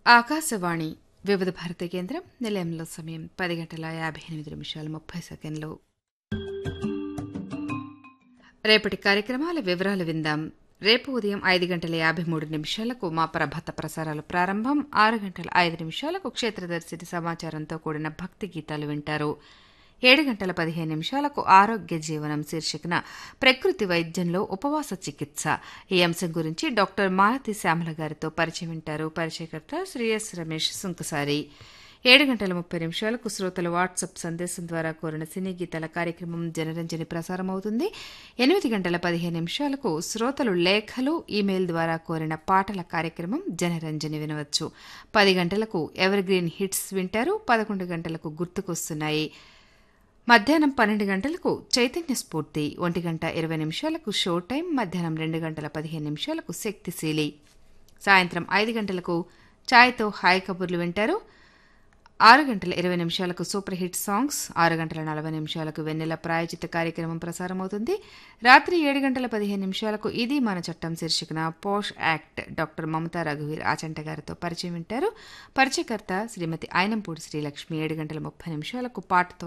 ఆకాశవాణి వివిధ భారతి కేంద్రం నిలయంలో సమయం పది గంటల యాభై ఎనిమిది నిమిషాలు ముప్పై సెకండ్లు రేపటి కార్యక్రమాల వివరాలు విందాం రేపు ఉదయం ఐదు గంటల యాభై మూడు నిమిషాలకు మా ప్రభాత ప్రసారాలు ప్రారంభం ఆరు గంటల ఐదు నిమిషాలకు క్షేత్రదర్శిని సమాచారంతో కూడిన భక్తి గీతాలు వింటారు ఏడు గంటల పదిహేను నిమిషాలకు ఆరోగ్య జీవనం శీర్షికన ప్రకృతి వైద్యంలో ఉపవాస చికిత్స ఈ అంశం గురించి డాక్టర్ మాలతి శ్యామల గారితో పరిచయం వింటారు పరిచయకర్త శ్రీ ఎస్ రమేష్ సుంకసారి ఏడు గంటల ముప్పై నిమిషాలకు శ్రోతలు వాట్సాప్ సందేశం ద్వారా కోరిన సినీ గీతాల కార్యక్రమం జనరంజని ప్రసారం అవుతుంది ఎనిమిది గంటల పదిహేను నిమిషాలకు శ్రోతలు లేఖలు ఇమెయిల్ ద్వారా కోరిన పాటల కార్యక్రమం జనరంజని వినవచ్చు పది గంటలకు ఎవర్ గ్రీన్ హిట్స్ వింటారు పదకొండు గంటలకు గుర్తుకొస్తున్నాయి మధ్యాహ్నం పన్నెండు గంటలకు చైతన్య స్ఫూర్తి ఒంటి గంట ఇరవై నిమిషాలకు షో టైం మధ్యాహ్నం రెండు గంటల పదిహేను నిమిషాలకు శక్తిశీలి సాయంత్రం ఐదు గంటలకు ఛాయ్తో హాయ్ కబుర్లు వింటారు ఆరు గంటల ఇరవై నిమిషాలకు సూపర్ హిట్ సాంగ్స్ ఆరు గంటల నలభై నిమిషాలకు వెన్నెల ప్రాయోజిత కార్యక్రమం ప్రసారం అవుతుంది రాత్రి ఏడు గంటల పదిహేను నిమిషాలకు ఇది మన చట్టం శీర్షికన పోష్ యాక్ట్ డాక్టర్ మమతా రఘువీర్ ఆచంట గారితో పరిచయం వింటారు పరిచయకర్త శ్రీమతి ఆయనంపూడి శ్రీలక్ష్మి ఏడు గంటల ముప్పై నిమిషాలకు పాటతో